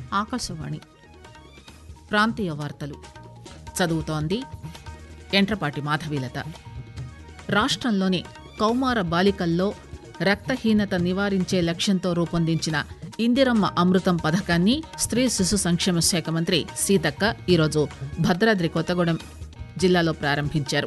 ఆకాశవాణి ప్రాంతీయ వార్తలు చదువుతోంది ఎంట్రపాటి మాధవీలత రాష్ట్రంలోని కౌమార బాలికల్లో రక్తహీనత నివారించే లక్ష్యంతో రూపొందించిన ఇందిరమ్మ అమృతం పథకాన్ని స్త్రీ శిశు సంక్షేమ శాఖ మంత్రి సీతక్క ఈరోజు భద్రాద్రి కొత్తగూడెం జిల్లాలో ప్రారంభించారు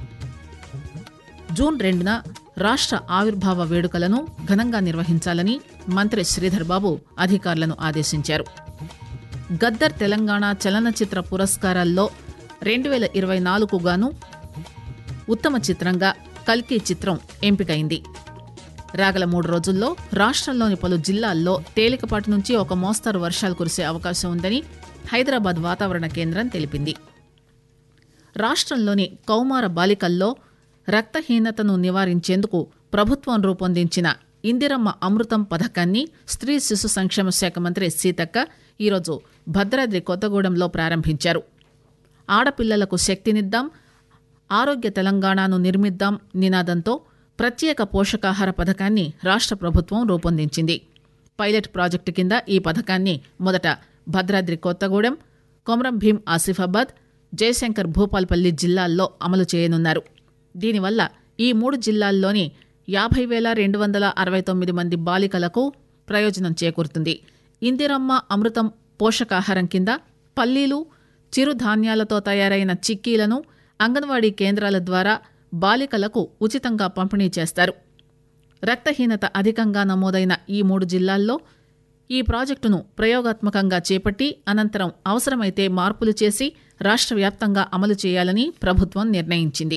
జూన్ రెండున రాష్ట్ర ఆవిర్భావ వేడుకలను ఘనంగా నిర్వహించాలని మంత్రి శ్రీధర్ బాబు అధికారులను ఆదేశించారు గద్దర్ తెలంగాణ చలనచిత్ర పురస్కారాల్లో రెండు వేల ఇరవై నాలుగు గాను ఉత్తమ చిత్రంగా కల్కి చిత్రం ఎంపికైంది రాగల మూడు రోజుల్లో రాష్ట్రంలోని పలు జిల్లాల్లో తేలికపాటి నుంచి ఒక మోస్తరు వర్షాలు కురిసే అవకాశం ఉందని హైదరాబాద్ వాతావరణ కేంద్రం తెలిపింది రాష్ట్రంలోని కౌమార బాలికల్లో రక్తహీనతను నివారించేందుకు ప్రభుత్వం రూపొందించిన ఇందిరమ్మ అమృతం పథకాన్ని స్త్రీ శిశు సంక్షేమ శాఖ మంత్రి సీతక్క ఈరోజు భద్రాద్రి కొత్తగూడెంలో ప్రారంభించారు ఆడపిల్లలకు శక్తినిద్దాం ఆరోగ్య తెలంగాణను నిర్మిద్దాం నినాదంతో ప్రత్యేక పోషకాహార పథకాన్ని రాష్ట్ర ప్రభుత్వం రూపొందించింది పైలట్ ప్రాజెక్టు కింద ఈ పథకాన్ని మొదట భద్రాద్రి కొత్తగూడెం కొమరం భీం ఆసిఫాబాద్ జయశంకర్ భూపాల్పల్లి జిల్లాల్లో అమలు చేయనున్నారు దీనివల్ల ఈ మూడు జిల్లాల్లోని యాభై వేల రెండు వందల అరవై తొమ్మిది మంది బాలికలకు ప్రయోజనం చేకూరుతుంది ఇందిరమ్మ అమృతం పోషకాహారం కింద పల్లీలు చిరుధాన్యాలతో తయారైన చిక్కీలను అంగన్వాడీ కేంద్రాల ద్వారా బాలికలకు ఉచితంగా పంపిణీ చేస్తారు రక్తహీనత అధికంగా నమోదైన ఈ మూడు జిల్లాల్లో ఈ ప్రాజెక్టును ప్రయోగాత్మకంగా చేపట్టి అనంతరం అవసరమైతే మార్పులు చేసి రాష్ట్ర వ్యాప్తంగా అమలు చేయాలని ప్రభుత్వం నిర్ణయించింది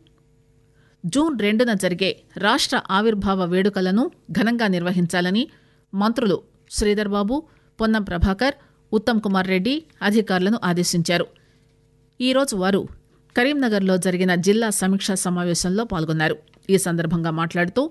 జూన్ రెండున జరిగే రాష్ట్ర ఆవిర్భావ వేడుకలను ఘనంగా నిర్వహించాలని మంత్రులు శ్రీధర్ బాబు పొన్నం ప్రభాకర్ ఉత్తమ్ కుమార్ రెడ్డి అధికారులను ఆదేశించారు ఈరోజు వారు కరీంనగర్లో జరిగిన జిల్లా సమీక్షా సమావేశంలో పాల్గొన్నారు ఈ సందర్భంగా మాట్లాడుతూ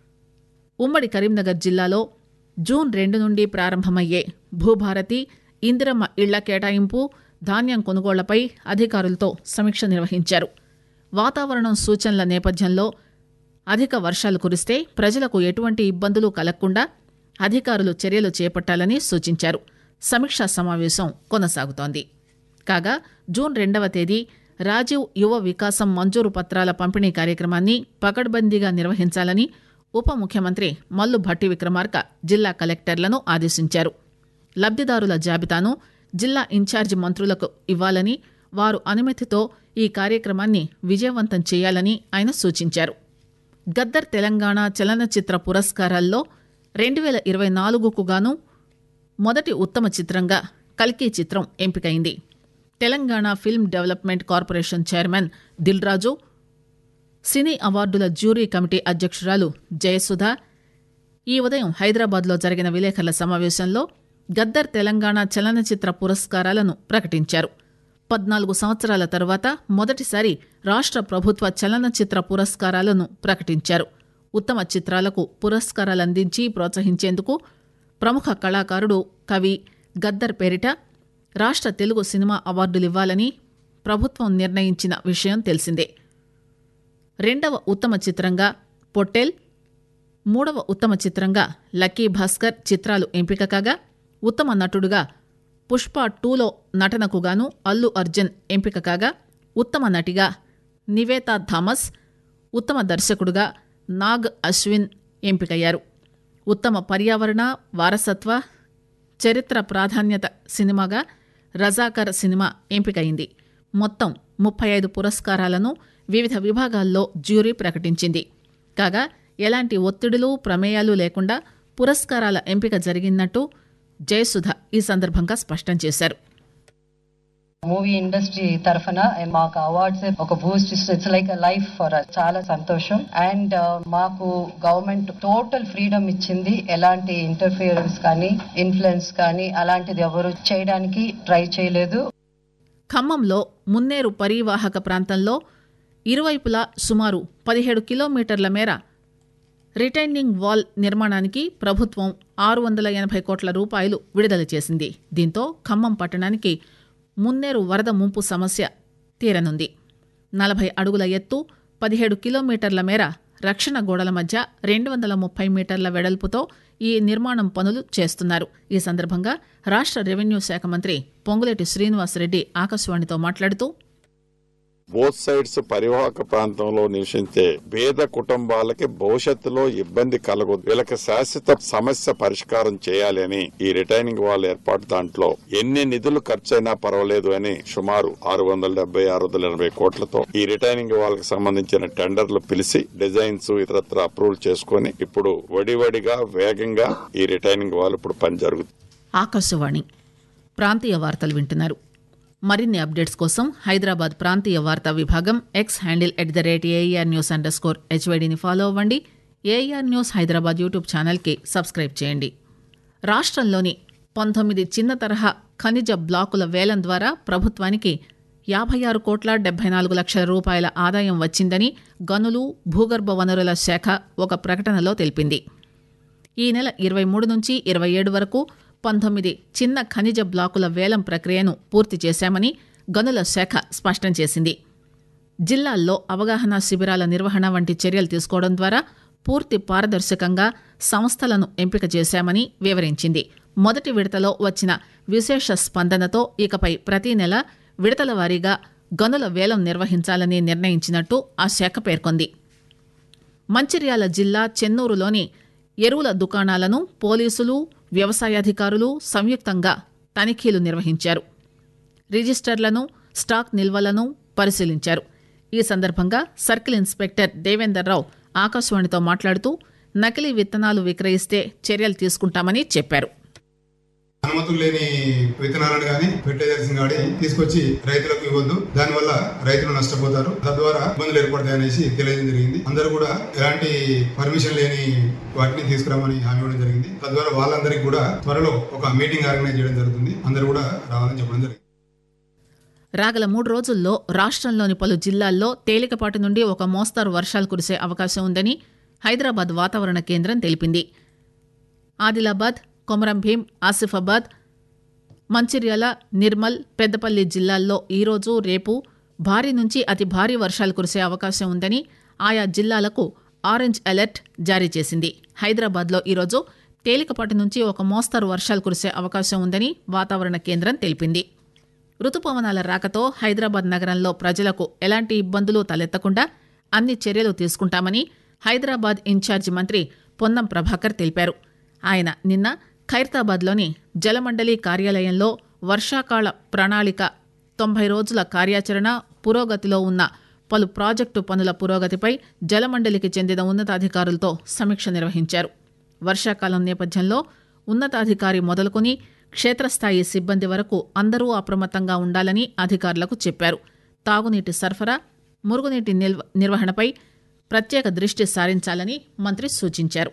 ఉమ్మడి కరీంనగర్ జిల్లాలో జూన్ రెండు నుండి ప్రారంభమయ్యే భూభారతి ఇందిరమ్మ ఇళ్ల కేటాయింపు ధాన్యం కొనుగోళ్లపై అధికారులతో సమీక్ష నిర్వహించారు వాతావరణం సూచనల నేపథ్యంలో అధిక వర్షాలు కురిస్తే ప్రజలకు ఎటువంటి ఇబ్బందులు కలగకుండా అధికారులు చర్యలు చేపట్టాలని సూచించారు సమీక్షా సమావేశం కొనసాగుతోంది కాగా జూన్ రెండవ తేదీ రాజీవ్ యువ వికాసం మంజూరు పత్రాల పంపిణీ కార్యక్రమాన్ని పకడ్బందీగా నిర్వహించాలని ఉప ముఖ్యమంత్రి మల్లు భట్టి విక్రమార్క జిల్లా కలెక్టర్లను ఆదేశించారు లబ్దిదారుల జాబితాను జిల్లా ఇన్ఛార్జి మంత్రులకు ఇవ్వాలని వారు అనుమతితో ఈ కార్యక్రమాన్ని విజయవంతం చేయాలని ఆయన సూచించారు గద్దర్ తెలంగాణ చలనచిత్ర పురస్కారాల్లో రెండు వేల ఇరవై నాలుగుకు గాను మొదటి ఉత్తమ చిత్రంగా కల్కి చిత్రం ఎంపికైంది Telangana film development corporation chairman Dil Raju cine అవార్డుల జ్యూరీ కమిటీ అధ్యక్షురాలు జయసుధ ఈ ఉదయం హైదరాబాద్లో జరిగిన విలేకరుల సమావేశంలో గద్దర్ తెలంగాణ చలనచిత్ర పురస్కారాలను ప్రకటించారు పద్నాలుగు సంవత్సరాల తరువాత మొదటిసారి రాష్ట్ర ప్రభుత్వ చలనచిత్ర పురస్కారాలను ప్రకటించారు ఉత్తమ చిత్రాలకు పురస్కారాలందించి ప్రోత్సహించేందుకు ప్రముఖ కళాకారుడు కవి గద్దర్ పేరిట రాష్ట్ర తెలుగు సినిమా అవార్డులివ్వాలని ప్రభుత్వం నిర్ణయించిన విషయం తెలిసిందే రెండవ ఉత్తమ చిత్రంగా పొట్టేల్ మూడవ ఉత్తమ చిత్రంగా లక్కీ భాస్కర్ చిత్రాలు ఎంపిక కాగా ఉత్తమ నటుడుగా పుష్ప టూలో నటనకు గాను అల్లు అర్జున్ ఎంపిక కాగా ఉత్తమ నటిగా నివేతా థామస్ ఉత్తమ దర్శకుడుగా నాగ్ అశ్విన్ ఎంపికయ్యారు ఉత్తమ పర్యావరణ వారసత్వ చరిత్ర ప్రాధాన్యత సినిమాగా రజాకర్ సినిమా ఎంపికైంది మొత్తం ముప్పై ఐదు పురస్కారాలను వివిధ విభాగాల్లో జ్యూరీ ప్రకటించింది కాగా ఎలాంటి ఒత్తిడులు ప్రమేయాలు లేకుండా పురస్కారాల ఎంపిక జరిగినట్టు జయసుధ ఈ సందర్భంగా స్పష్టం చేశారు మూవీ ఇండస్ట్రీ తరఫున మాకు అవార్డ్స్ ఒక boost it's like life for చాలా సంతోషం అండ్ మాకు గవర్నమెంట్ టోటల్ ఫ్రీడమ్ ఇచ్చింది ఎలాంటి ఇంటర్ఫియరెన్స్ కానీ ఇన్ఫ్లుయెన్స్ కానీ అలాంటిది ఎవరు చేయడానికి ట్రై చేయలేదు ఖమ్మంలో మున్నేరు పరీవాహక ప్రాంతంలో ఇరువైపులా సుమారు పదిహేడు కిలోమీటర్ల మేర రిటైనింగ్ వాల్ నిర్మాణానికి ప్రభుత్వం ఆరు వందల ఎనభై కోట్ల రూపాయలు విడుదల చేసింది దీంతో ఖమ్మం పట్టణానికి మున్నేరు వరద ముంపు సమస్య తీరనుంది నలభై అడుగుల ఎత్తు పదిహేడు కిలోమీటర్ల మేర రక్షణ గోడల మధ్య రెండు వందల ముప్పై మీటర్ల వెడల్పుతో ఈ నిర్మాణం పనులు చేస్తున్నారు ఈ సందర్భంగా రాష్ట రెవెన్యూ శాఖ మంత్రి పొంగులేటి శ్రీనివాసరెడ్డి ఆకాశవాణితో మాట్లాడుతూ బోత్ సైడ్స్ పరివాహక ప్రాంతంలో నివసించే పేద కుటుంబాలకి భవిష్యత్తులో ఇబ్బంది కలగదు వీళ్ళకి శాశ్వత సమస్య పరిష్కారం చేయాలి అని ఈ రిటైనింగ్ వాల్ ఏర్పాటు దాంట్లో ఎన్ని నిధులు ఖర్చైనా పర్వాలేదు అని సుమారు ఆరు వందల డెబ్బై ఆరు వందల ఎనభై కోట్లతో ఈ రిటైనింగ్ వాల్ కి సంబంధించిన టెండర్లు పిలిచి డిజైన్స్ ఇతరత్ర అప్రూవల్ చేసుకుని ఇప్పుడు వడివడిగా వేగంగా ఈ రిటైనింగ్ వాల్ ఇప్పుడు పని జరుగుతుంది ఆకాశవాణి ప్రాంతీయ వార్తలు వింటున్నారు మరిన్ని అప్డేట్స్ కోసం హైదరాబాద్ ప్రాంతీయ వార్తా విభాగం X handle at the rate AIR news underscore హెచ్వైడిని ఫాలో అవ్వండి ఏఆర్ న్యూస్ హైదరాబాద్ యూట్యూబ్ ఛానల్కి సబ్స్క్రైబ్ చేయండి రాష్ట్రంలోని పంతొమ్మిది చిన్న తరహా ఖనిజ బ్లాకుల వేలం ద్వారా ప్రభుత్వానికి యాభై ఆరు కోట్ల డెబ్బై నాలుగు లక్షల రూపాయల ఆదాయం వచ్చిందని గనులు భూగర్భ వనరుల శాఖ ఒక ప్రకటనలో తెలిపింది ఈ నెల ఇరవై మూడు నుంచి ఇరవై ఏడు వరకు పంతొమ్మిది చిన్న ఖనిజ బ్లాకుల వేలం ప్రక్రియను పూర్తి చేశామని గనుల శాఖ స్పష్టం చేసింది జిల్లాల్లో అవగాహన శిబిరాల నిర్వహణ వంటి చర్యలు తీసుకోవడం ద్వారా పూర్తి పారదర్శకంగా సంస్థలను ఎంపిక చేశామని వివరించింది మొదటి విడతలో వచ్చిన విశేష స్పందనతో ఇకపై ప్రతి నెల విడతల వారీగా గనుల వేలం నిర్వహించాలని నిర్ణయించినట్టు ఆ శాఖ పేర్కొంది మంచిర్యాల జిల్లా చెన్నూరులోని ఎరువుల దుకాణాలను పోలీసులు వ్యవసాయాధికారులు సంయుక్తంగా తనిఖీలు నిర్వహించారు రిజిస్టర్లను స్టాక్ నిల్వలను పరిశీలించారు ఈ సందర్భంగా సర్కిల్ ఇన్స్పెక్టర్ దేవేందర్ రావు ఆకాశవాణితో మాట్లాడుతూ నకిలీ విత్తనాలు విక్రయిస్తే చర్యలు తీసుకుంటామని చెప్పారు అనుమతులు లేని విత్తనాలను గాని ఫెర్టిలైజర్స్ గాని తీసుకొచ్చి రైతులకు ఇవ్వద్దు దానివల్ల రైతులు నష్టపోతారు తద్వారా ఇబ్బందులు ఏర్పడతాయి అనేసి తెలియజేయడం జరిగింది అందరూ కూడా ఎలాంటి పర్మిషన్ లేని వాటిని తీసుకురామని హామీ ఇవ్వడం జరిగింది తద్వారా వాళ్ళందరికీ కూడా త్వరలో ఒక మీటింగ్ ఆర్గనైజ్ చేయడం జరుగుతుంది అందరూ కూడా రావాలని చెప్పడం జరిగింది రాగల మూడు రోజుల్లో రాష్ట్రంలోని పలు జిల్లాల్లో తేలికపాటి నుండి ఒక మోస్తారు వర్షాలు కురిసే అవకాశం ఉందని హైదరాబాద్ వాతావరణ కేంద్రం తెలిపింది ఆదిలాబాద్ కొమరం భీం ఆసిఫాబాద్ మంచిర్యాల నిర్మల్ పెద్దపల్లి జిల్లాల్లో ఈరోజు రేపు భారీ నుంచి అతి భారీ వర్షాలు కురిసే అవకాశం ఉందని ఆయా జిల్లాలకు ఆరెంజ్ అలర్ట్ జారీ చేసింది హైదరాబాద్లో ఈరోజు తేలికపాటి నుంచి ఒక మోస్తరు వర్షాలు కురిసే అవకాశం ఉందని వాతావరణ కేంద్రం తెలిపింది రుతుపవనాల రాకతో హైదరాబాద్ నగరంలో ప్రజలకు ఎలాంటి ఇబ్బందులు తలెత్తకుండా అన్ని చర్యలు తీసుకుంటామని హైదరాబాద్ ఇన్ఛార్జి మంత్రి పొన్నం ప్రభాకర్ తెలిపారు ఆయన నిన్న ఖైరతాబాద్లోని జలమండలి కార్యాలయంలో వర్షాకాల ప్రణాళిక తొంభై రోజుల కార్యాచరణ పురోగతిలో ఉన్న పలు ప్రాజెక్టు పనుల పురోగతిపై జలమండలికి చెందిన ఉన్నతాధికారులతో సమీక్ష నిర్వహించారు వర్షాకాలం నేపథ్యంలో ఉన్నతాధికారి మొదలుకొని క్షేత్రస్థాయి సిబ్బంది వరకు అందరూ అప్రమత్తంగా ఉండాలని అధికారులకు చెప్పారు తాగునీటి సరఫరా మురుగునీటి నిల్వ నిర్వహణపై ప్రత్యేక దృష్టి సారించాలని మంత్రి సూచించారు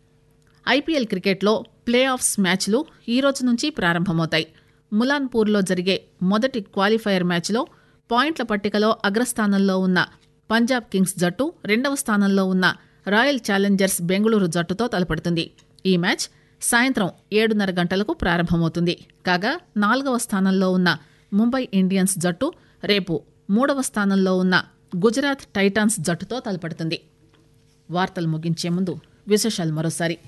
ఐపీఎల్ క్రికెట్లో ప్లే ఆఫ్స్ మ్యాచ్లు ఈ రోజు నుంచి ప్రారంభమవుతాయి ములాన్పూర్లో జరిగే మొదటి క్వాలిఫైయర్ మ్యాచ్లో పాయింట్ల పట్టికలో అగ్రస్థానంలో ఉన్న పంజాబ్ కింగ్స్ జట్టు రెండవ స్థానంలో ఉన్న రాయల్ ఛాలెంజర్స్ బెంగళూరు జట్టుతో తలపడుతుంది ఈ మ్యాచ్ సాయంత్రం ఏడున్నర గంటలకు ప్రారంభమవుతుంది కాగా నాలుగవ స్థానంలో ఉన్న ముంబై ఇండియన్స్ జట్టు రేపు మూడవ స్థానంలో ఉన్న గుజరాత్ టైటాన్స్ జట్టుతో తలపడుతుంది వార్తలు ముగించే ముందు విశేషాలు మరోసారి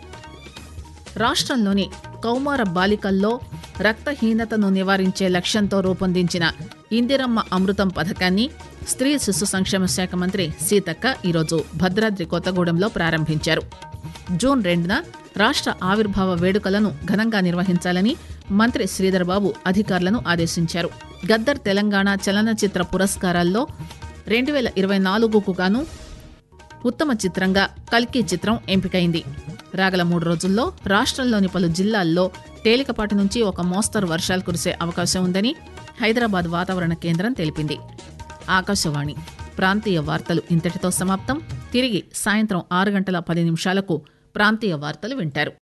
రాష్ట్రంలోని కౌమార బాలికల్లో రక్తహీనతను నివారించే లక్ష్యంతో రూపొందించిన ఇందిరమ్మ అమృతం పథకాన్ని స్త్రీ శిశు సంక్షేమ శాఖ మంత్రి సీతక్క ఈరోజు భద్రాద్రి కొత్తగూడెంలో ప్రారంభించారు జూన్ రెండున రాష్ట్ర ఆవిర్భావ వేడుకలను ఘనంగా నిర్వహించాలని మంత్రి శ్రీధర్ బాబు అధికారులను ఆదేశించారు గద్దర్ తెలంగాణ చలనచిత్ర పురస్కారాల్లో రెండు వేల ఇరవై నాలుగుకు గాను ఉత్తమ చిత్రంగా కల్కి చిత్రం ఎంపికైంది రాగల మూడు రోజుల్లో రాష్ట్రంలోని పలు జిల్లాల్లో తేలికపాటి నుంచి ఒక మోస్తరు వర్షాలు కురిసే అవకాశం ఉందని హైదరాబాద్ వాతావరణ కేంద్రం తెలిపింది ఆకాశవాణి ప్రాంతీయ వార్తలు ఇంతటితో సమాప్తం తిరిగి సాయంత్రం ఆరు గంటల పది నిమిషాలకు ప్రాంతీయ వార్తలు వింటారు